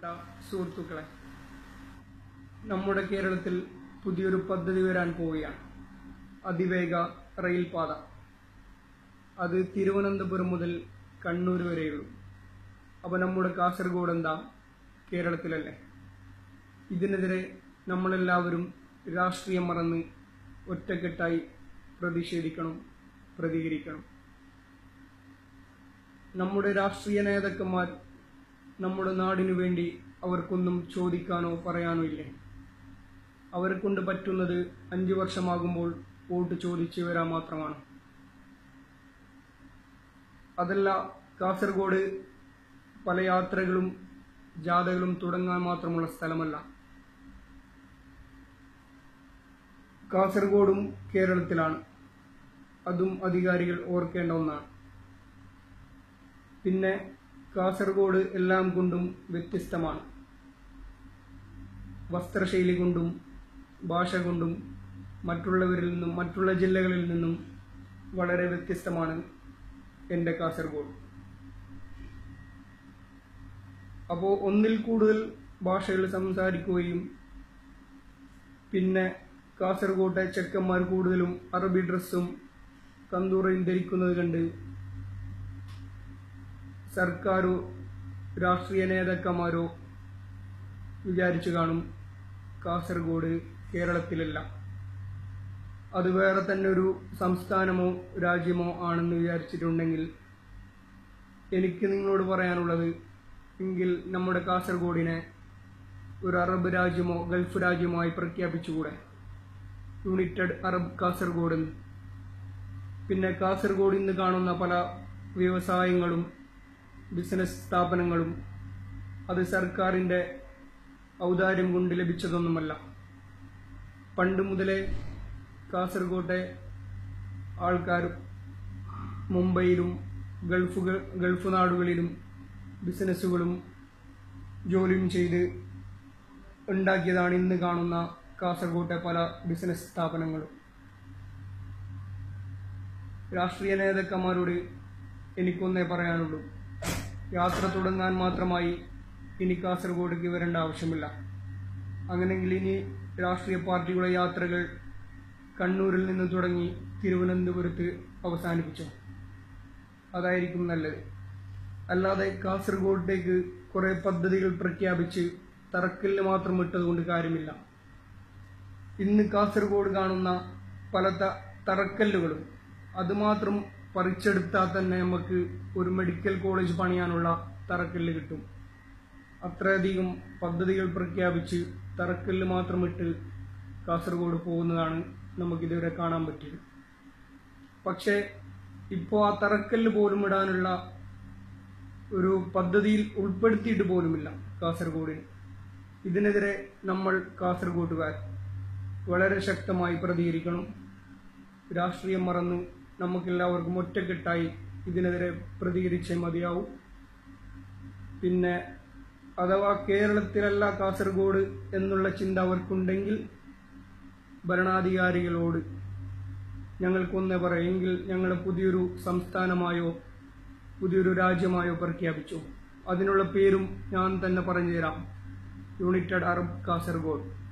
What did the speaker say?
സുഹൃത്തുക്കളെ നമ്മുടെ കേരളത്തിൽ പുതിയൊരു പദ്ധതി വരാൻ പോവുകയാണ് അതിവേഗ റെയിൽപാത അത് തിരുവനന്തപുരം മുതൽ കണ്ണൂർ വരെയുള്ളൂ അപ്പോൾ നമ്മുടെ കാസർഗോഡ് എന്താ കേരളത്തിലല്ലേ ഇതിനെതിരെ നമ്മളെല്ലാവരും രാഷ്ട്രീയം മറന്ന് ഒറ്റക്കെട്ടായി പ്രതിഷേധിക്കണം പ്രതികരിക്കണം നമ്മുടെ രാഷ്ട്രീയ നേതാക്കന്മാർ നമ്മുടെ നാടിനു വേണ്ടി അവർക്കൊന്നും ചോദിക്കാനോ പറയാനോ ഇല്ലേ അവരെ കൊണ്ട് പറ്റുന്നത് അഞ്ചു വർഷമാകുമ്പോൾ വോട്ട് ചോദിച്ചു വരാൻ മാത്രമാണ് അതല്ല കാസർഗോഡ് പല യാത്രകളും ജാഥകളും തുടങ്ങാൻ മാത്രമുള്ള സ്ഥലമല്ല കാസർഗോഡും കേരളത്തിലാണ് അതും അധികാരികൾ ഓർക്കേണ്ട ഒന്നാണ് പിന്നെ കാസർഗോഡ് എല്ലാം കൊണ്ടും വ്യത്യസ്തമാണ് വസ്ത്രശൈലി കൊണ്ടും ഭാഷ കൊണ്ടും മറ്റുള്ളവരിൽ നിന്നും മറ്റുള്ള ജില്ലകളിൽ നിന്നും വളരെ വ്യത്യസ്തമാണ് എൻ്റെ കാസർഗോഡ് അപ്പോൾ ഒന്നിൽ കൂടുതൽ ഭാഷകൾ സംസാരിക്കുകയും പിന്നെ കാസർഗോട്ടെ ചെക്കന്മാർ കൂടുതലും അറബി ഡ്രസ്സും കന്തൂറയും ധരിക്കുന്നത് കണ്ട് സർക്കാരോ രാഷ്ട്രീയ നേതാക്കന്മാരോ വിചാരിച്ചു കാണും കാസർഗോഡ് കേരളത്തിലല്ല അത് വേറെ തന്നെ ഒരു സംസ്ഥാനമോ രാജ്യമോ ആണെന്ന് വിചാരിച്ചിട്ടുണ്ടെങ്കിൽ എനിക്ക് നിങ്ങളോട് പറയാനുള്ളത് എങ്കിൽ നമ്മുടെ കാസർഗോഡിനെ ഒരു അറബ് രാജ്യമോ ഗൾഫ് രാജ്യമോ ആയി പ്രഖ്യാപിച്ചുകൂടെ യുണൈറ്റഡ് അറബ് കാസർഗോഡ് എന്ന് പിന്നെ കാസർഗോഡ് ഇന്ന് കാണുന്ന പല വ്യവസായങ്ങളും ബിസിനസ് സ്ഥാപനങ്ങളും അത് സർക്കാരിൻ്റെ ഔദാര്യം കൊണ്ട് ലഭിച്ചതൊന്നുമല്ല പണ്ട് മുതലേ കാസർഗോട്ടെ ആൾക്കാർ മുംബൈയിലും ഗൾഫ് ഗൾഫ് നാടുകളിലും ബിസിനസ്സുകളും ജോലിയും ചെയ്ത് ഉണ്ടാക്കിയതാണ് ഇന്ന് കാണുന്ന കാസർഗോട്ടെ പല ബിസിനസ് സ്ഥാപനങ്ങളും രാഷ്ട്രീയ നേതാക്കന്മാരോട് എനിക്കൊന്നേ പറയാനുള്ളൂ യാത്ര തുടങ്ങാൻ മാത്രമായി ഇനി കാസർഗോഡേക്ക് വരേണ്ട ആവശ്യമില്ല അങ്ങനെയെങ്കിൽ ഇനി രാഷ്ട്രീയ പാർട്ടികളുടെ യാത്രകൾ കണ്ണൂരിൽ നിന്ന് തുടങ്ങി തിരുവനന്തപുരത്ത് അവസാനിപ്പിച്ചോ അതായിരിക്കും നല്ലത് അല്ലാതെ കാസർഗോഡേക്ക് കുറേ പദ്ധതികൾ പ്രഖ്യാപിച്ച് തറക്കല്ല് മാത്രം ഇട്ടതുകൊണ്ട് കാര്യമില്ല ഇന്ന് കാസർഗോഡ് കാണുന്ന പല ത- തറക്കല്ലുകളും അതുമാത്രം പറിച്ചെടുത്താൽ തന്നെ നമുക്ക് ഒരു മെഡിക്കൽ കോളേജ് പണിയാനുള്ള തറക്കല്ല് കിട്ടും അത്രയധികം പദ്ധതികൾ പ്രഖ്യാപിച്ച് തറക്കല്ല് മാത്രം ഇട്ട് കാസർഗോഡ് പോകുന്നതാണ് നമുക്കിതുവരെ കാണാൻ പറ്റിയത് പക്ഷേ ഇപ്പോൾ ആ തറക്കല്ല് പോലും ഇടാനുള്ള ഒരു പദ്ധതിയിൽ ഉൾപ്പെടുത്തിയിട്ട് പോലുമില്ല കാസർഗോഡിന് ഇതിനെതിരെ നമ്മൾ കാസർഗോഡുകാർ വളരെ ശക്തമായി പ്രതികരിക്കണം രാഷ്ട്രീയം മറന്ന് നമുക്കെല്ലാവർക്കും ഒറ്റക്കെട്ടായി ഇതിനെതിരെ പ്രതികരിച്ചേ മതിയാവും പിന്നെ അഥവാ കേരളത്തിലല്ല കാസർഗോഡ് എന്നുള്ള ചിന്ത അവർക്കുണ്ടെങ്കിൽ ഭരണാധികാരികളോട് ഞങ്ങൾക്കൊന്നേ പറയെങ്കിൽ ഞങ്ങൾ പുതിയൊരു സംസ്ഥാനമായോ പുതിയൊരു രാജ്യമായോ പ്രഖ്യാപിച്ചു അതിനുള്ള പേരും ഞാൻ തന്നെ പറഞ്ഞു തരാം യുണൈറ്റഡ് അറബ് കാസർഗോഡ്